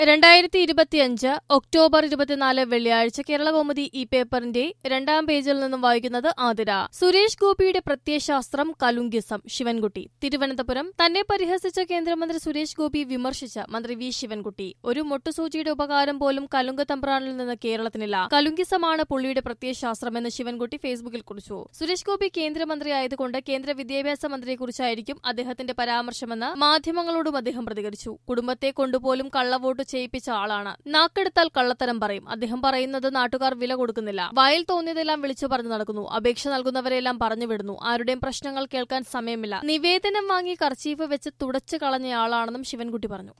രണ്ടായിരത്തി ഇരുപത്തിയഞ്ച് ഒക്ടോബർ ഇരുപത്തിനാല് വെള്ളിയാഴ്ച കേരളകൗമുദി ഈ പേപ്പറിന്റെ രണ്ടാം പേജിൽ നിന്നും വായിക്കുന്നത് ആതിര സുരേഷ് ഗോപിയുടെ പ്രത്യയശാസ്ത്രം കലുങ്കിസം ശിവൻകുട്ടി തിരുവനന്തപുരം തന്നെ പരിഹസിച്ച കേന്ദ്രമന്ത്രി സുരേഷ് ഗോപി വിമർശിച്ച മന്ത്രി വി ശിവൻകുട്ടി ഒരു മൊട്ടുസൂചിയുടെ ഉപകാരം പോലും കലുങ്ക തമ്പ്രാനിൽ നിന്ന് കേരളത്തിനില്ല കലുങ്കിസമാണ് പുള്ളിയുടെ പ്രത്യയശാസ്ത്രമെന്ന് ശിവൻകുട്ടി ഫേസ്ബുക്കിൽ കുറിച്ചു സുരേഷ് ഗോപി കേന്ദ്രമന്ത്രിയായതുകൊണ്ട് കേന്ദ്ര വിദ്യാഭ്യാസ മന്ത്രിയെക്കുറിച്ചായിരിക്കും അദ്ദേഹത്തിന്റെ പരാമർശമെന്ന് മാധ്യമങ്ങളോടും അദ്ദേഹം പ്രതികരിച്ചു കുടുംബത്തെ കൊണ്ടുപോലും കള്ളവോട്ട് ചെയ്യിപ്പിച്ച ആളാണ് നാക്കെടുത്താൽ കള്ളത്തരം പറയും അദ്ദേഹം പറയുന്നത് നാട്ടുകാർ വില കൊടുക്കുന്നില്ല വായിൽ തോന്നിയതെല്ലാം വിളിച്ചു പറഞ്ഞു നടക്കുന്നു അപേക്ഷ നൽകുന്നവരെല്ലാം പറഞ്ഞു വിടുന്നു ആരുടെയും പ്രശ്നങ്ങൾ കേൾക്കാൻ സമയമില്ല നിവേദനം വാങ്ങി കർച്ചീഫ് വെച്ച് തുടച്ചു കളഞ്ഞയാളാണെന്നും ശിവൻകുട്ടി പറഞ്ഞു